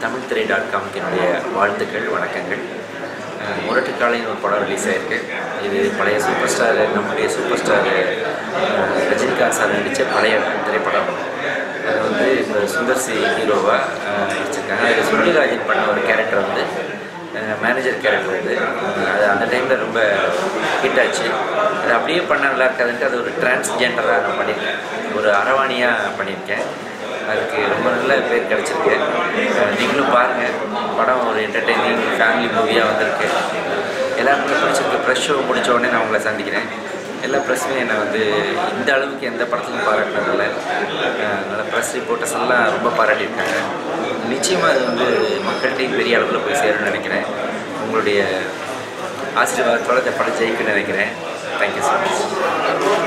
தமிழ் திரை டாட் காம்க்கு என்னுடைய வாழ்த்துக்கள் வணக்கங்கள் அஹ், முரட்டு காலைன்னு ஒரு படம் ரிலீஸ் ஆயிருக்கு இது பழைய சூப்பர் ஸ்டார் நம்முடைய சூப்பர் ஸ்டார் அஹ், ரஜினிகாந்த் சார் நடித்த பழைய திரைப்படம் அது வந்து இப்போ சுந்தர் சி ஹீரோவாக நடிச்சிருக்காங்க அதில் சுருளிராஜன் பண்ண ஒரு கேரக்டர் வந்து மேனேஜர் கேரக்டர் வந்து அஹ், அது அந்த டைமில் ரொம்ப ஹிட் ஆச்சு அது அப்படியே பண்ண நல்லா இருக்காதுன்ட்டு அது ஒரு டிரான்ஸ்ஜெண்டராக நான் பண்ணியிருக்கேன் ஒரு அரவாணியாக பண்ணியிருக்கேன் அதுக்கு ரொம்ப நல்ல பேர் கிடச்சிருக்கு அஹ் நீங்களும் பாருங்கள் படம் ஒரு என்டர்டெய்னிங் ஃபேமிலி மூவியாக வந்திருக்கு எல்லாருக்குமே பிடிச்சிருக்கு ப்ரெஷ் ஷோ முடிச்ச உடனே நான் உங்களை சந்திக்கிறேன் எல்லா ப்ரெஸ்ஸுமே என்னை வந்து இந்த அளவுக்கு எந்த படத்துலையும் பாராட்டினதில்ல நல்ல ப்ரெஸ் ரிப்போர்ட்டர்ஸ் எல்லாம் ரொம்ப பாராட்டியிருக்காங்க நிச்சயமாக அது வந்து மக்கள்கிட்டையும் பெரிய அளவில் போய் சேரும்னு நினைக்கிறேன் உங்களுடைய ஆசீர்வாதத்தோட இந்த படம் ஜெயிக்குன்னு நினைக்கிறேன் தேங்க்யூ ஸோ மச்